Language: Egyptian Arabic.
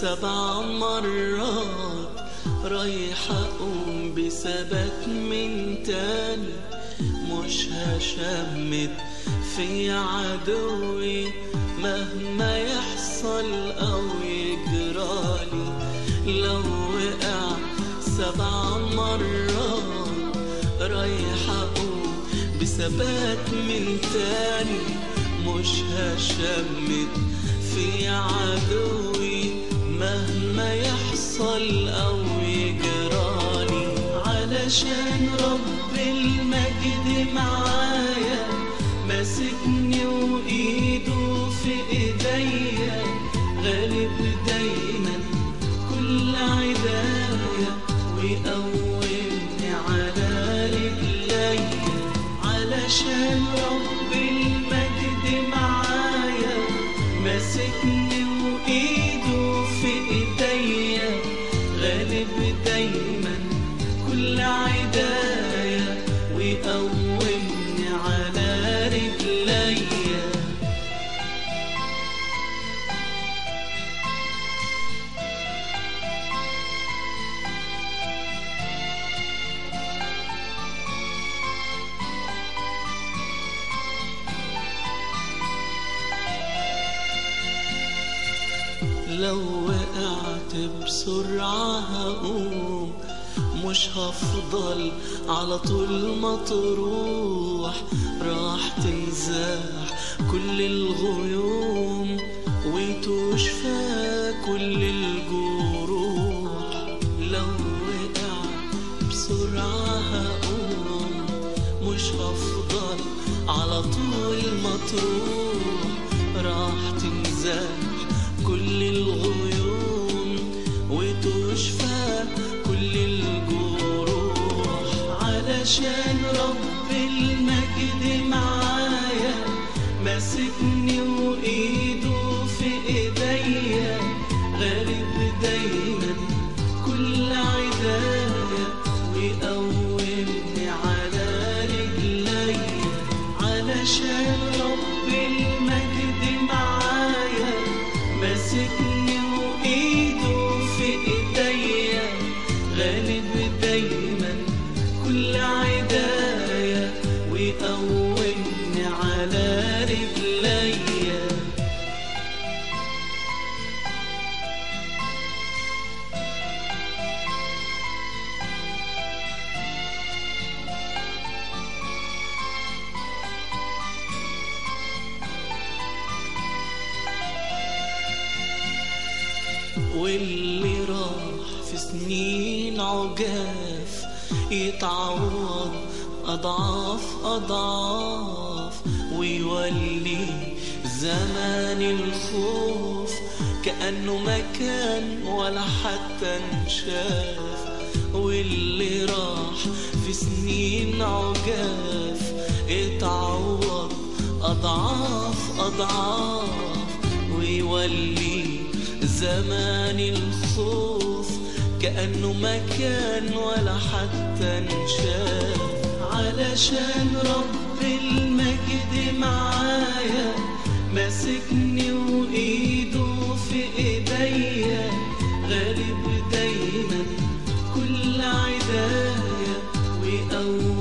سبع مرات رايح اقوم بثبات من تاني مش هشمت في عدوي مهما يحصل او يجرالي لو وقع سبع مرات رايح اقوم بثبات من تاني مش هشمت في عدوي مهما يحصل او يجرالي علشان رب المجد معايا ماسكني وايده في ايديا غالب دايما كل عدايا ويقومني على رجليا علشان رب المجد معايا ماسكني وايده في ايديا غالب دايما كل عدايا ويقومني على رجليا لو وقعت بسرعة هقوم مش هفضل على طول مطروح راح تنزاح كل الغيوم وتشفى كل الجروح لو وقعت بسرعة هقوم مش هفضل على طول مطروح راح تنزاح كل الغيوم وتشفى كل الجروح علشان رب المجد معايا ماسكني وايده في ايديا غالب دايما كل عدايا ويقومني على رجليا علشان رب المجد معايا ماسكني وايده في ايديا غالب دايما كل عدايا ويقومني على رجليا واللي راح في سنين عجاف يتعوض أضعاف أضعاف ويولي زمان الخوف كأنه ما كان ولا حتى انشاف واللي راح في سنين عجاف يتعوض أضعاف أضعاف ويولي زمان الخوف كأنه ما كان ولا حتى انشاف علشان رب المجد معايا ماسكني وايده في ايديا غالب دايما كل عدايا ويقوم